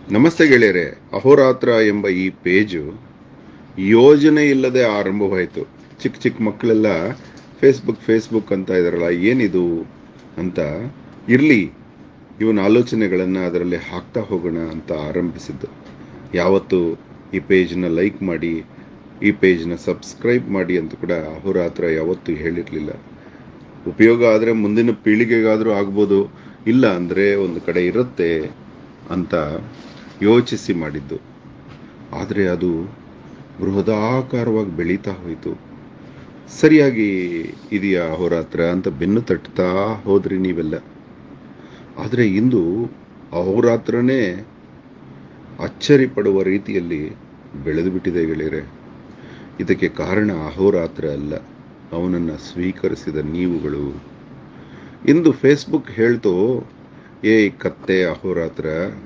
ನಮಸ್ತೆ ಗೆಳೆಯರೆ ಅಹೋರಾತ್ರ ಎಂಬ ಈ ಪೇಜು ಯೋಜನೆ ಇಲ್ಲದೆ ಆರಂಭವಾಯಿತು ಚಿಕ್ಕ ಚಿಕ್ಕ ಮಕ್ಕಳೆಲ್ಲ ಫೇಸ್ಬುಕ್ ಫೇಸ್ಬುಕ್ ಅಂತ ಇದಾರಲ್ಲ ಏನಿದು ಅಂತ ಇರಲಿ ಇವನ ಆಲೋಚನೆಗಳನ್ನು ಅದರಲ್ಲಿ ಹಾಕ್ತಾ ಹೋಗೋಣ ಅಂತ ಆರಂಭಿಸಿದ್ದು ಯಾವತ್ತು ಈ ಪೇಜ್ನ ಲೈಕ್ ಮಾಡಿ ಈ ಪೇಜ್ನ ಸಬ್ಸ್ಕ್ರೈಬ್ ಮಾಡಿ ಅಂತ ಕೂಡ ಅಹೋರಾತ್ರ ಯಾವತ್ತೂ ಹೇಳಿರಲಿಲ್ಲ ಉಪಯೋಗ ಆದರೆ ಮುಂದಿನ ಪೀಳಿಗೆಗಾದರೂ ಆಗ್ಬೋದು ಇಲ್ಲ ಅಂದರೆ ಒಂದು ಕಡೆ ಇರುತ್ತೆ ಅಂತ ಯೋಚಿಸಿ ಮಾಡಿದ್ದು ಆದರೆ ಅದು ಬೃಹದಾಕಾರವಾಗಿ ಬೆಳೀತಾ ಹೋಯಿತು ಸರಿಯಾಗಿ ಇದೆಯಾ ಅಹೋರಾತ್ರ ಅಂತ ಬೆನ್ನು ತಟ್ತಾ ಹೋದ್ರಿ ನೀವೆಲ್ಲ ಆದರೆ ಇಂದು ಅಹೋರಾತ್ರನೇ ಅಚ್ಚರಿ ಪಡುವ ರೀತಿಯಲ್ಲಿ ಬೆಳೆದು ಬಿಟ್ಟಿದೆ ಗೆಳೆಯರೆ ಇದಕ್ಕೆ ಕಾರಣ ಅಹೋರಾತ್ರ ಅಲ್ಲ ಅವನನ್ನು ಸ್ವೀಕರಿಸಿದ ನೀವುಗಳು ಇಂದು ಫೇಸ್ಬುಕ್ ಹೇಳ್ತು ಏ ಕತ್ತೆ ಅಹೋರಾತ್ರ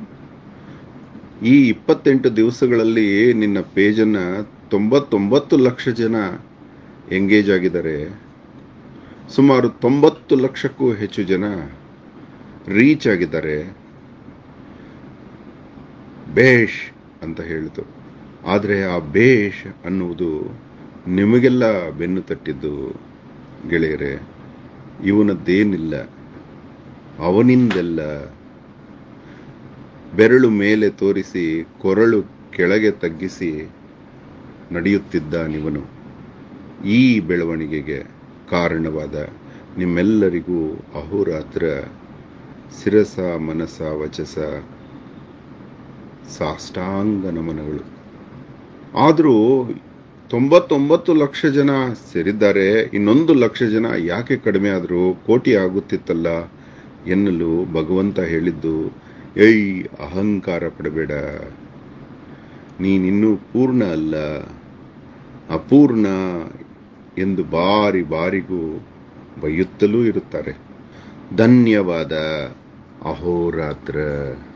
ಈ ಇಪ್ಪತ್ತೆಂಟು ದಿವಸಗಳಲ್ಲಿ ನಿನ್ನ ಪೇಜನ್ನು ತೊಂಬತ್ತೊಂಬತ್ತು ಲಕ್ಷ ಜನ ಎಂಗೇಜ್ ಆಗಿದ್ದಾರೆ ಸುಮಾರು ತೊಂಬತ್ತು ಲಕ್ಷಕ್ಕೂ ಹೆಚ್ಚು ಜನ ರೀಚ್ ಆಗಿದ್ದಾರೆ ಬೇಷ್ ಅಂತ ಹೇಳಿತು ಆದರೆ ಆ ಬೇಷ್ ಅನ್ನುವುದು ನಿಮಗೆಲ್ಲ ಬೆನ್ನು ತಟ್ಟಿದ್ದು ಗೆಳೆಯರೆ ಇವನದ್ದೇನಿಲ್ಲ ಅವನಿಂದೆಲ್ಲ ಬೆರಳು ಮೇಲೆ ತೋರಿಸಿ ಕೊರಳು ಕೆಳಗೆ ತಗ್ಗಿಸಿ ನಡೆಯುತ್ತಿದ್ದಾನಿವನು ಈ ಬೆಳವಣಿಗೆಗೆ ಕಾರಣವಾದ ನಿಮ್ಮೆಲ್ಲರಿಗೂ ಅಹೋರಾತ್ರ ಶಿರಸ ಮನಸ ವಚಸ ಸಾಷ್ಟಾಂಗ ನಮನಗಳು ಆದರೂ ತೊಂಬತ್ತೊಂಬತ್ತು ಲಕ್ಷ ಜನ ಸೇರಿದ್ದಾರೆ ಇನ್ನೊಂದು ಲಕ್ಷ ಜನ ಯಾಕೆ ಕಡಿಮೆ ಆದರೂ ಕೋಟಿ ಆಗುತ್ತಿತ್ತಲ್ಲ ಎನ್ನಲು ಭಗವಂತ ಹೇಳಿದ್ದು ಏಯ್ ಅಹಂಕಾರ ಪಡಬೇಡ ನೀನಿನ್ನೂ ಪೂರ್ಣ ಅಲ್ಲ ಅಪೂರ್ಣ ಎಂದು ಬಾರಿ ಬಾರಿಗೂ ಬೈಯುತ್ತಲೂ ಇರುತ್ತಾರೆ ಧನ್ಯವಾದ ಅಹೋರಾತ್ರ